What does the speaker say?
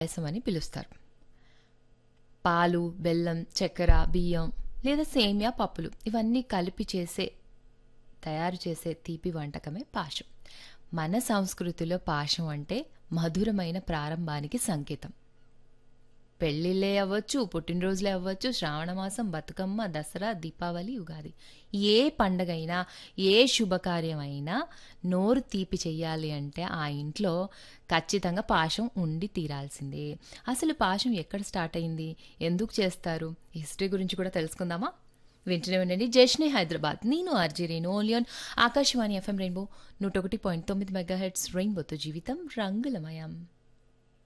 పాయసం అని పిలుస్తారు పాలు బెల్లం చక్కెర బియ్యం లేదా సేమియా పప్పులు ఇవన్నీ కలిపి చేసే తయారు చేసే తీపి వంటకమే పాశం మన సంస్కృతిలో పాశం అంటే మధురమైన ప్రారంభానికి సంకేతం పెళ్ళిళ్ళే అవ్వచ్చు పుట్టినరోజులే అవ్వచ్చు శ్రావణమాసం బతుకమ్మ దసరా దీపావళి ఉగాది ఏ పండగైనా ఏ శుభకార్యమైనా నోరు తీపి చెయ్యాలి అంటే ఆ ఇంట్లో ఖచ్చితంగా పాశం ఉండి తీరాల్సిందే అసలు పాశం ఎక్కడ స్టార్ట్ అయింది ఎందుకు చేస్తారు హిస్టరీ గురించి కూడా తెలుసుకుందామా వింటూనే ఉండండి జష్ని హైదరాబాద్ నేను ఆర్జీ రేణు ఓలియన్ ఆకాశవాణి ఎఫ్ఎం రెయిన్బో నూట ఒకటి పాయింట్ తొమ్మిది మెగా హెడ్స్ రెయిన్బోతో జీవితం రంగులమయం